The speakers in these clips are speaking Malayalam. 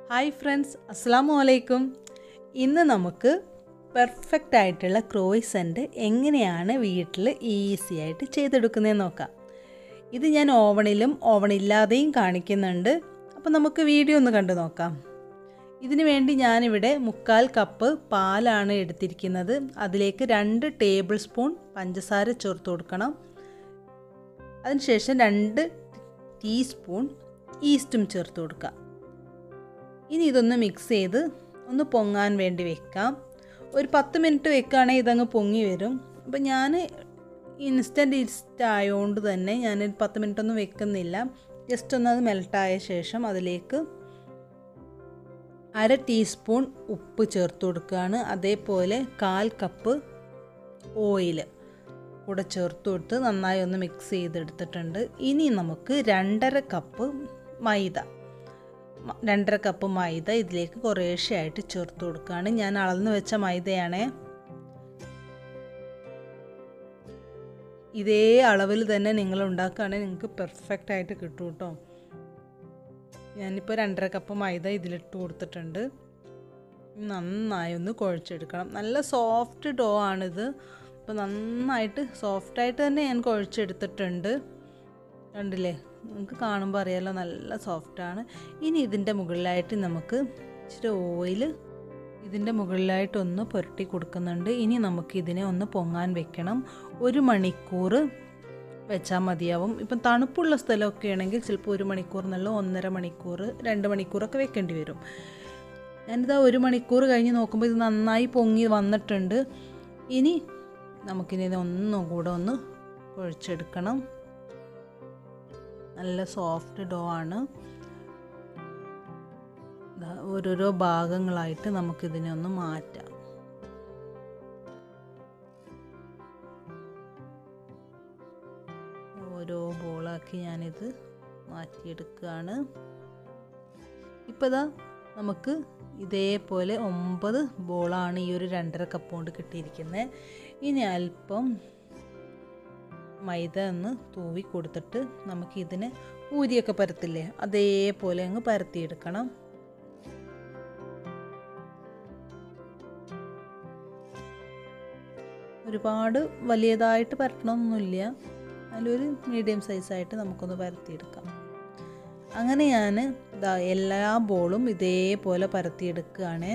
ഹായ് ഫ്രണ്ട്സ് അസ്സാമു അലൈക്കും ഇന്ന് നമുക്ക് പെർഫെക്റ്റ് ആയിട്ടുള്ള ക്രോയ്സൻ്റ് എങ്ങനെയാണ് വീട്ടിൽ ഈസി ആയിട്ട് ചെയ്തെടുക്കുന്നതെന്ന് നോക്കാം ഇത് ഞാൻ ഓവണിലും ഓവണില്ലാതെയും കാണിക്കുന്നുണ്ട് അപ്പോൾ നമുക്ക് വീഡിയോ ഒന്ന് കണ്ടു നോക്കാം ഇതിനു വേണ്ടി ഞാനിവിടെ മുക്കാൽ കപ്പ് പാലാണ് എടുത്തിരിക്കുന്നത് അതിലേക്ക് രണ്ട് ടേബിൾ സ്പൂൺ പഞ്ചസാര ചേർത്ത് കൊടുക്കണം അതിനുശേഷം രണ്ട് ടീസ്പൂൺ ഈസ്റ്റും ചേർത്ത് കൊടുക്കുക ഇനി ഇതൊന്ന് മിക്സ് ചെയ്ത് ഒന്ന് പൊങ്ങാൻ വേണ്ടി വെക്കാം ഒരു പത്ത് മിനിറ്റ് വെക്കുകയാണെങ്കിൽ ഇതങ്ങ് പൊങ്ങി വരും അപ്പം ഞാൻ ഇൻസ്റ്റൻറ്റ് ഈസ്റ്റ് ആയതുകൊണ്ട് തന്നെ ഞാൻ പത്ത് മിനിറ്റ് ഒന്നും വെക്കുന്നില്ല ജസ്റ്റ് ഒന്ന് അത് മെൽട്ടായ ശേഷം അതിലേക്ക് അര ടീസ്പൂൺ ഉപ്പ് ചേർത്ത് കൊടുക്കുകയാണ് അതേപോലെ കാൽ കപ്പ് ഓയിൽ കൂടെ ചേർത്ത് കൊടുത്ത് നന്നായി ഒന്ന് മിക്സ് ചെയ്തെടുത്തിട്ടുണ്ട് ഇനി നമുക്ക് രണ്ടര കപ്പ് മൈദ രണ്ടര കപ്പ് മൈദ ഇതിലേക്ക് കുറേശ്ശെയായിട്ട് ചേർത്ത് കൊടുക്കുകയാണ് ഞാൻ അളന്ന് വെച്ച മൈദയാണേ ഇതേ അളവിൽ തന്നെ നിങ്ങൾ ഉണ്ടാക്കുകയാണെങ്കിൽ നിങ്ങൾക്ക് പെർഫെക്റ്റ് ആയിട്ട് കിട്ടും കേട്ടോ ഞാനിപ്പോൾ രണ്ടര കപ്പ് മൈദ ഇതിലിട്ട് കൊടുത്തിട്ടുണ്ട് നന്നായി ഒന്ന് കുഴച്ചെടുക്കണം നല്ല സോഫ്റ്റ് ഡോ ആണിത് അപ്പോൾ നന്നായിട്ട് സോഫ്റ്റായിട്ട് തന്നെ ഞാൻ കുഴച്ചെടുത്തിട്ടുണ്ട് കണ്ടില്ലേ നമുക്ക് കാണുമ്പോൾ അറിയാലോ നല്ല സോഫ്റ്റാണ് ഇനി ഇതിൻ്റെ മുകളിലായിട്ട് നമുക്ക് ഇച്ചിരി ഓയിൽ ഇതിൻ്റെ മുകളിലായിട്ടൊന്ന് പുരട്ടി കൊടുക്കുന്നുണ്ട് ഇനി നമുക്ക് ഇതിനെ ഒന്ന് പൊങ്ങാൻ വെക്കണം ഒരു മണിക്കൂർ വെച്ചാൽ മതിയാവും ഇപ്പം തണുപ്പുള്ള സ്ഥലമൊക്കെ ആണെങ്കിൽ ചിലപ്പോൾ ഒരു മണിക്കൂർ എന്നുള്ള ഒന്നര മണിക്കൂർ രണ്ട് മണിക്കൂറൊക്കെ വെക്കേണ്ടി വരും ഞാനിതാ ഒരു മണിക്കൂർ കഴിഞ്ഞ് നോക്കുമ്പോൾ ഇത് നന്നായി പൊങ്ങി വന്നിട്ടുണ്ട് ഇനി നമുക്കിനി ഒന്നും കൂടെ ഒന്ന് കുഴച്ചെടുക്കണം നല്ല സോഫ്റ്റ് ഡോ ആണ് ഓരോരോ ഭാഗങ്ങളായിട്ട് നമുക്കിതിനെ ഒന്ന് മാറ്റാം ഓരോ ബോളാക്കി ഞാനിത് മാറ്റിയെടുക്കുകയാണ് ഇപ്പോൾ ഇതാ നമുക്ക് ഇതേപോലെ ഒമ്പത് ബോളാണ് ഈ ഒരു രണ്ടര കപ്പ് കൊണ്ട് കിട്ടിയിരിക്കുന്നത് ഇനി അല്പം മൈദ ഒന്ന് തൂവി കൊടുത്തിട്ട് നമുക്കിതിനെ ഊരിയൊക്കെ പരത്തില്ലേ അതേപോലെ അങ്ങ് പരത്തിയെടുക്കണം ഒരുപാട് വലിയതായിട്ട് പരട്ടണമെന്നൊന്നുമില്ല അതിലൊരു മീഡിയം സൈസായിട്ട് നമുക്കൊന്ന് പരത്തിയെടുക്കാം അങ്ങനെ ഞാൻ ഇതാ എല്ലാ ബോളും ഇതേപോലെ പരത്തിയെടുക്കുകയാണ്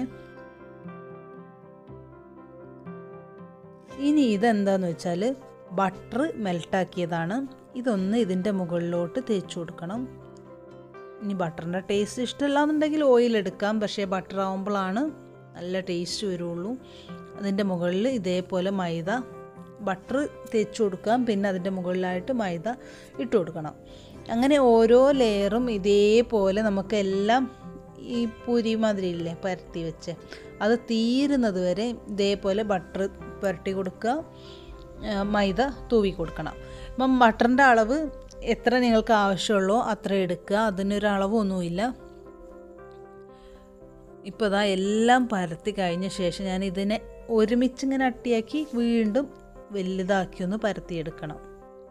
ഇനി ഇതെന്താന്ന് വെച്ചാൽ ബട്ടർ മെൽട്ടാക്കിയതാണ് ഇതൊന്ന് ഇതിൻ്റെ മുകളിലോട്ട് തേച്ച് കൊടുക്കണം ഇനി ബട്ടറിൻ്റെ ടേസ്റ്റ് ഇഷ്ടമല്ലാന്നുണ്ടെങ്കിൽ ഓയിൽ എടുക്കാം പക്ഷേ ബട്ടർ ആകുമ്പോഴാണ് നല്ല ടേസ്റ്റ് വരുള്ളൂ അതിൻ്റെ മുകളിൽ ഇതേപോലെ മൈദ ബട്ടർ തേച്ച് കൊടുക്കാം പിന്നെ അതിൻ്റെ മുകളിലായിട്ട് മൈദ ഇട്ട് കൊടുക്കണം അങ്ങനെ ഓരോ ലെയറും ഇതേപോലെ നമുക്കെല്ലാം ഈ പൂരി മാതിരി ഇല്ലേ പരത്തി വെച്ച് അത് തീരുന്നത് വരെ ഇതേപോലെ ബട്ടർ പുരട്ടി കൊടുക്കുക മൈദ തൂവി കൊടുക്കണം ഇപ്പം ബട്ടറിൻ്റെ അളവ് എത്ര നിങ്ങൾക്ക് ആവശ്യമുള്ളോ അത്ര എടുക്കുക അതിനൊരു അളവൊന്നുമില്ല ഇപ്പോൾ ഇതാ എല്ലാം പരത്തി കഴിഞ്ഞ ശേഷം ഞാൻ ഇതിനെ ഒരുമിച്ച് ഇങ്ങനെ അട്ടിയാക്കി വീണ്ടും വലുതാക്കി ഒന്ന് പരത്തിയെടുക്കണം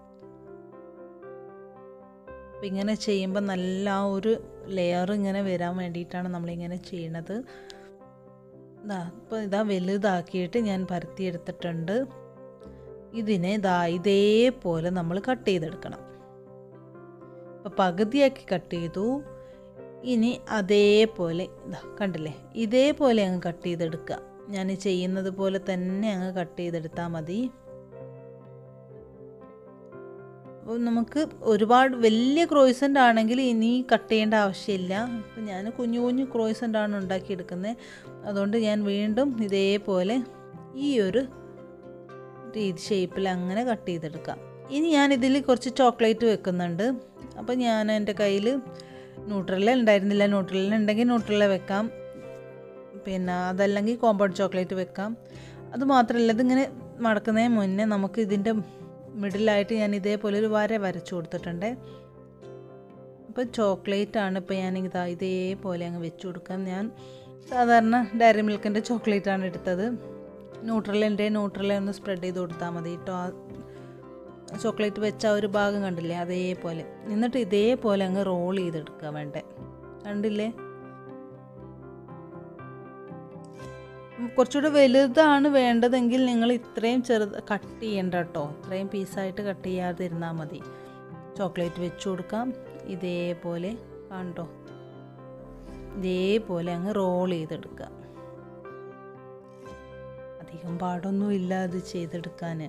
അപ്പം ഇങ്ങനെ ചെയ്യുമ്പോൾ നല്ല ആ ഒരു ലെയർ ഇങ്ങനെ വരാൻ വേണ്ടിയിട്ടാണ് നമ്മളിങ്ങനെ ചെയ്യണത് ഇതാ ഇപ്പോൾ ഇതാ വലുതാക്കിയിട്ട് ഞാൻ പരത്തിയെടുത്തിട്ടുണ്ട് ഇതിനെ ഇതാ ഇതേപോലെ നമ്മൾ കട്ട് ചെയ്തെടുക്കണം അപ്പോൾ പകുതിയാക്കി കട്ട് ചെയ്തു ഇനി അതേപോലെ ഇതാ കണ്ടില്ലേ ഇതേപോലെ അങ്ങ് കട്ട് ചെയ്തെടുക്കുക ഞാൻ ചെയ്യുന്നത് പോലെ തന്നെ അങ്ങ് കട്ട് ചെയ്തെടുത്താൽ മതി അപ്പോൾ നമുക്ക് ഒരുപാട് വലിയ ക്രോയ്സൻ്റ് ആണെങ്കിൽ ഇനി കട്ട് ചെയ്യേണ്ട ആവശ്യമില്ല അപ്പം ഞാൻ കുഞ്ഞു കുഞ്ഞു ക്രോയ്സൻ്റ് ആണ് ഉണ്ടാക്കിയെടുക്കുന്നത് അതുകൊണ്ട് ഞാൻ വീണ്ടും ഇതേപോലെ ഈ ഒരു രീതി ഷേപ്പിൽ അങ്ങനെ കട്ട് ചെയ്തെടുക്കാം ഇനി ഞാൻ ഇതിൽ കുറച്ച് ചോക്ലേറ്റ് വെക്കുന്നുണ്ട് അപ്പോൾ ഞാൻ എൻ്റെ കയ്യിൽ ന്യൂട്രല്ല ഉണ്ടായിരുന്നില്ല ന്യൂട്രല്ല ഉണ്ടെങ്കിൽ ന്യൂട്രല്ല വെക്കാം പിന്നെ അതല്ലെങ്കിൽ കോമ്പൗണ്ട് ചോക്ലേറ്റ് വെക്കാം അത് മാത്രമല്ല ഇതിങ്ങനെ മടക്കുന്നതിന് മുന്നേ നമുക്ക് ഇതിൻ്റെ മിഡിലായിട്ട് ഞാൻ ഇതേപോലെ ഒരു വര വരച്ചു കൊടുത്തിട്ടുണ്ട് അപ്പോൾ ചോക്ലേറ്റ് ആണ് ഇപ്പോൾ ഞാൻ ഇതാ ഇതേപോലെ അങ്ങ് വെച്ച് കൊടുക്കാം ഞാൻ സാധാരണ ഡയറി മിൽക്കിൻ്റെ ചോക്ലേറ്റ് ആണ് എടുത്തത് ന്യൂട്രലിൻ്റെ ന്യൂട്രലെ ഒന്ന് സ്പ്രെഡ് ചെയ്ത് കൊടുത്താൽ മതി കേട്ടോ ആ ചോക്ലേറ്റ് വെച്ച ആ ഒരു ഭാഗം കണ്ടില്ലേ അതേപോലെ എന്നിട്ട് ഇതേപോലെ അങ്ങ് റോൾ ചെയ്തെടുക്കുക വേണ്ടേ കണ്ടില്ലേ കുറച്ചുകൂടെ വലുതാണ് വേണ്ടതെങ്കിൽ നിങ്ങൾ ഇത്രയും ചെറുത് കട്ട് ചെയ്യണ്ട കേട്ടോ ഇത്രയും പീസായിട്ട് കട്ട് ചെയ്യാതിരുന്നാൽ മതി ചോക്ലേറ്റ് വെച്ച് കൊടുക്കാം ഇതേപോലെ കണ്ടോ ഇതേപോലെ അങ്ങ് റോൾ ചെയ്തെടുക്കാം അധികം പാടൊന്നും ഇല്ല അത് ചെയ്തെടുക്കാൻ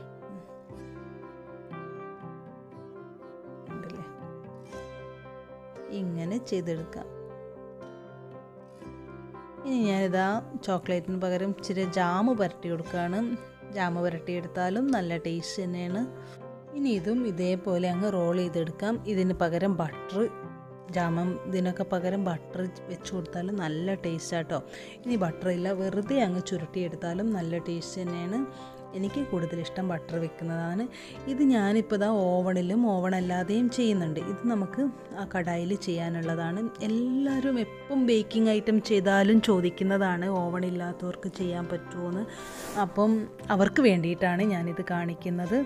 കണ്ടില്ലേ ഇങ്ങനെ ചെയ്തെടുക്കാം ഇനി ഞാനിതാ ചോക്ലേറ്റിന് പകരം ഇച്ചിരി ജാമ് പുരട്ടി കൊടുക്കുകയാണ് ജാമ് പുരട്ടിയെടുത്താലും നല്ല ടേസ്റ്റ് തന്നെയാണ് ഇനി ഇതും ഇതേപോലെ അങ്ങ് റോൾ ചെയ്തെടുക്കാം ഇതിന് പകരം ബട്ടർ ജാമം ഇതിനൊക്കെ പകരം ബട്ടർ വെച്ച് കൊടുത്താലും നല്ല ടേസ്റ്റ് ആട്ടോ ഇനി ബട്ടർ ഇല്ല വെറുതെ അങ്ങ് ചുരുട്ടിയെടുത്താലും നല്ല ടേസ്റ്റ് തന്നെയാണ് എനിക്ക് കൂടുതൽ ഇഷ്ടം ബട്ടർ വെക്കുന്നതാണ് ഇത് ഞാനിപ്പോൾ ഇതാ ഓവണിലും ഓവണല്ലാതെയും ചെയ്യുന്നുണ്ട് ഇത് നമുക്ക് ആ കടായിൽ ചെയ്യാനുള്ളതാണ് എല്ലാവരും എപ്പം ബേക്കിംഗ് ഐറ്റം ചെയ്താലും ചോദിക്കുന്നതാണ് ഓവൺ ഇല്ലാത്തവർക്ക് ചെയ്യാൻ പറ്റുമോ അപ്പം അവർക്ക് വേണ്ടിയിട്ടാണ് ഞാനിത് കാണിക്കുന്നത്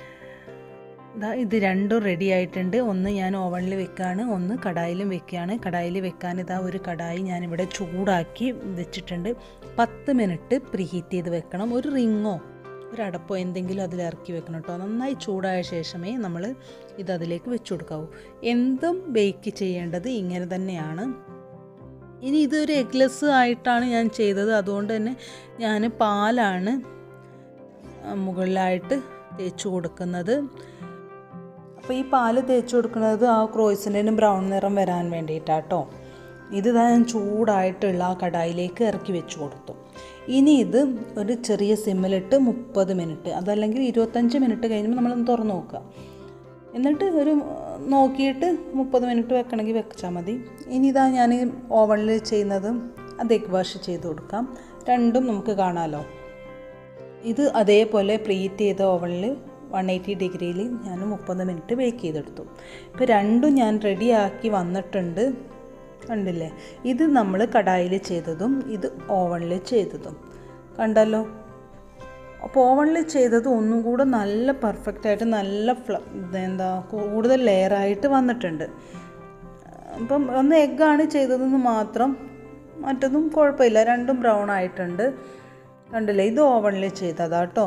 ഇതാ ഇത് രണ്ടും റെഡി ആയിട്ടുണ്ട് ഒന്ന് ഞാൻ ഓവണിൽ വെക്കുകയാണ് ഒന്ന് കടായിലും വെക്കുകയാണ് കടായിൽ വെക്കാൻ ഇതാ ഒരു കടായി ഞാനിവിടെ ചൂടാക്കി വെച്ചിട്ടുണ്ട് പത്ത് മിനിറ്റ് പ്രീഹീറ്റ് ചെയ്ത് വെക്കണം ഒരു റിങ്ങോ ഒരു അടപ്പോ എന്തെങ്കിലും അതിൽ ഇറക്കി വെക്കണം കേട്ടോ നന്നായി ചൂടായ ശേഷമേ നമ്മൾ ഇത് അതിലേക്ക് വെച്ച് കൊടുക്കാവൂ എന്തും ബേക്ക് ചെയ്യേണ്ടത് ഇങ്ങനെ തന്നെയാണ് ഇനി ഇതൊരു എഗ്ലെസ് ആയിട്ടാണ് ഞാൻ ചെയ്തത് അതുകൊണ്ട് തന്നെ ഞാൻ പാലാണ് മുകളിലായിട്ട് തേച്ച് കൊടുക്കുന്നത് അപ്പോൾ ഈ പാല് തേച്ച് കൊടുക്കുന്നത് ആ ക്രോയ്സിൻ്റെ ബ്രൗൺ നിറം വരാൻ വേണ്ടിയിട്ടാട്ടോ ഇത് ഞാൻ ചൂടായിട്ടുള്ള ആ കടായിലേക്ക് ഇറക്കി വെച്ച് കൊടുത്തു ഇനി ഇത് ഒരു ചെറിയ സിമ്മിലിട്ട് മുപ്പത് മിനിറ്റ് അതല്ലെങ്കിൽ ഇരുപത്തഞ്ച് മിനിറ്റ് കഴിയുമ്പോൾ നമ്മളൊന്ന് തുറന്ന് നോക്കുക എന്നിട്ട് ഒരു നോക്കിയിട്ട് മുപ്പത് മിനിറ്റ് വെക്കണമെങ്കിൽ വെച്ചാൽ മതി ഇനി ഇതാ ഞാൻ ഓവണിൽ ചെയ്യുന്നത് അത് എഗ് വാഷ് ചെയ്ത് കൊടുക്കാം രണ്ടും നമുക്ക് കാണാമല്ലോ ഇത് അതേപോലെ പ്രീറ്റ് ചെയ്ത ഓവണിൽ വൺ എയ്റ്റി ഡിഗ്രിയിൽ ഞാൻ മുപ്പത് മിനിറ്റ് ബേക്ക് ചെയ്തെടുത്തു ഇപ്പോൾ രണ്ടും ഞാൻ റെഡിയാക്കി വന്നിട്ടുണ്ട് കണ്ടില്ലേ ഇത് നമ്മൾ കടായിൽ ചെയ്തതും ഇത് ഓവണിൽ ചെയ്തതും കണ്ടല്ലോ അപ്പോൾ ഓവണിൽ ചെയ്തത് ഒന്നും കൂടെ നല്ല പെർഫെക്റ്റ് ആയിട്ട് നല്ല ഫ്ല എന്താ കൂടുതൽ ലെയറായിട്ട് വന്നിട്ടുണ്ട് അപ്പം ഒന്ന് എഗ്ഗാണ് ചെയ്തതെന്ന് മാത്രം മറ്റതും കുഴപ്പമില്ല രണ്ടും ബ്രൗൺ ആയിട്ടുണ്ട് കണ്ടില്ലേ ഇത് ഓവണിൽ ചെയ്തതാട്ടോ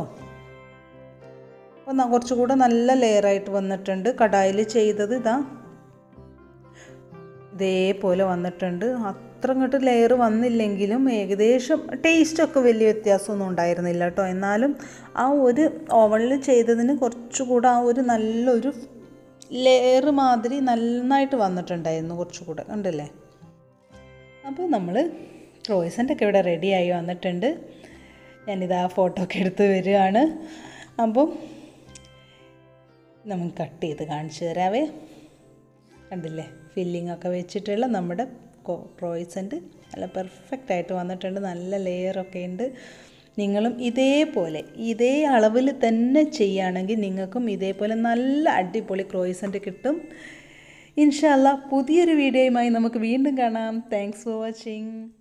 അപ്പോൾ കുറച്ചുകൂടെ നല്ല ലെയറായിട്ട് വന്നിട്ടുണ്ട് കടായിൽ ചെയ്തത് ഇതാ ഇതേപോലെ വന്നിട്ടുണ്ട് അത്ര അങ്ങോട്ട് ലെയർ വന്നില്ലെങ്കിലും ഏകദേശം ടേസ്റ്റൊക്കെ വലിയ വ്യത്യാസമൊന്നും ഉണ്ടായിരുന്നില്ല കേട്ടോ എന്നാലും ആ ഒരു ഓവണിൽ ചെയ്തതിന് കുറച്ചുകൂടെ ആ ഒരു നല്ലൊരു ലെയർ മാതിരി നന്നായിട്ട് വന്നിട്ടുണ്ടായിരുന്നു കുറച്ചുകൂടെ കണ്ടില്ലേ അപ്പോൾ നമ്മൾ ക്രോയ്സൻ്റ് ഒക്കെ ഇവിടെ റെഡിയായി വന്നിട്ടുണ്ട് ഞാനിതാ ഫോട്ടോ ഒക്കെ എടുത്ത് വരികയാണ് അപ്പം നമുക്ക് കട്ട് ചെയ്ത് കാണിച്ചു തരാവേ കണ്ടില്ലേ ഫില്ലിംഗ് ഒക്കെ വെച്ചിട്ടുള്ള നമ്മുടെ ക്രോയ്സൻ്റ് നല്ല പെർഫെക്റ്റ് ആയിട്ട് വന്നിട്ടുണ്ട് നല്ല ലെയറൊക്കെ ഉണ്ട് നിങ്ങളും ഇതേപോലെ ഇതേ അളവിൽ തന്നെ ചെയ്യുകയാണെങ്കിൽ നിങ്ങൾക്കും ഇതേപോലെ നല്ല അടിപൊളി ക്രോയ്സൻ്റ് കിട്ടും ഇൻഷാല്ല പുതിയൊരു വീഡിയോയുമായി നമുക്ക് വീണ്ടും കാണാം താങ്ക്സ് ഫോർ വാച്ചിങ്